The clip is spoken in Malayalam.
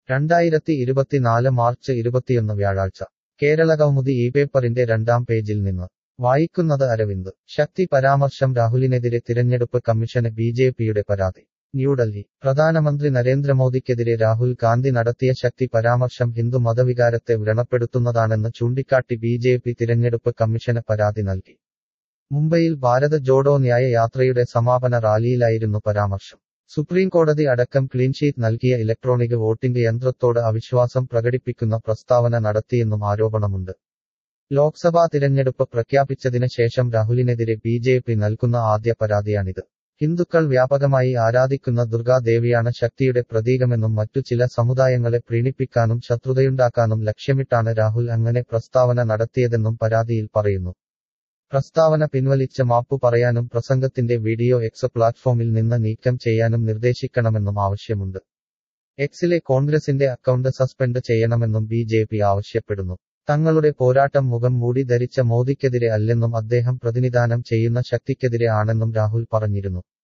രണ്ടായിരത്തി ഇരുപത്തിനാല് മാർച്ച് ഇരുപത്തിയൊന്ന് വ്യാഴാഴ്ച കേരള കൗമുദി ഈ പേപ്പറിന്റെ രണ്ടാം പേജിൽ നിന്ന് വായിക്കുന്നത് അരവിന്ദ് ശക്തി പരാമർശം രാഹുലിനെതിരെ തിരഞ്ഞെടുപ്പ് കമ്മീഷന് ബി ജെ പിയുടെ പരാതി ന്യൂഡൽഹി പ്രധാനമന്ത്രി നരേന്ദ്രമോദിക്കെതിരെ രാഹുൽ ഗാന്ധി നടത്തിയ ശക്തി പരാമർശം ഹിന്ദു മതവികാരത്തെ വ്രണപ്പെടുത്തുന്നതാണെന്ന് ചൂണ്ടിക്കാട്ടി ബി ജെ പി തിരഞ്ഞെടുപ്പ് കമ്മീഷന് പരാതി നൽകി മുംബൈയിൽ ഭാരത് ജോഡോ ന്യായ യാത്രയുടെ സമാപന റാലിയിലായിരുന്നു പരാമർശം സുപ്രീംകോടതി അടക്കം ക്ലീൻഷീറ്റ് നൽകിയ ഇലക്ട്രോണിക് വോട്ടിംഗ് യന്ത്രത്തോട് അവിശ്വാസം പ്രകടിപ്പിക്കുന്ന പ്രസ്താവന നടത്തിയെന്നും ആരോപണമുണ്ട് ലോക്സഭാ തിരഞ്ഞെടുപ്പ് പ്രഖ്യാപിച്ചതിന് ശേഷം രാഹുലിനെതിരെ ബി ജെ പി നൽകുന്ന ആദ്യ പരാതിയാണിത് ഹിന്ദുക്കൾ വ്യാപകമായി ആരാധിക്കുന്ന ദുർഗാദേവിയാണ് ശക്തിയുടെ പ്രതീകമെന്നും മറ്റു ചില സമുദായങ്ങളെ പ്രീണിപ്പിക്കാനും ശത്രുതയുണ്ടാക്കാനും ലക്ഷ്യമിട്ടാണ് രാഹുൽ അങ്ങനെ പ്രസ്താവന നടത്തിയതെന്നും പരാതിയിൽ പറയുന്നു പ്രസ്താവന പിൻവലിച്ച് മാപ്പു പറയാനും പ്രസംഗത്തിന്റെ വീഡിയോ എക്സ് പ്ലാറ്റ്ഫോമിൽ നിന്ന് നീക്കം ചെയ്യാനും നിർദ്ദേശിക്കണമെന്നും ആവശ്യമുണ്ട് എക്സിലെ കോൺഗ്രസിന്റെ അക്കൗണ്ട് സസ്പെൻഡ് ചെയ്യണമെന്നും ബി ജെ പി ആവശ്യപ്പെടുന്നു തങ്ങളുടെ പോരാട്ടം മുഖം മൂടി ധരിച്ച മോദിക്കെതിരെ അല്ലെന്നും അദ്ദേഹം പ്രതിനിധാനം ചെയ്യുന്ന ശക്തിക്കെതിരെ ആണെന്നും രാഹുൽ പറഞ്ഞിരുന്നു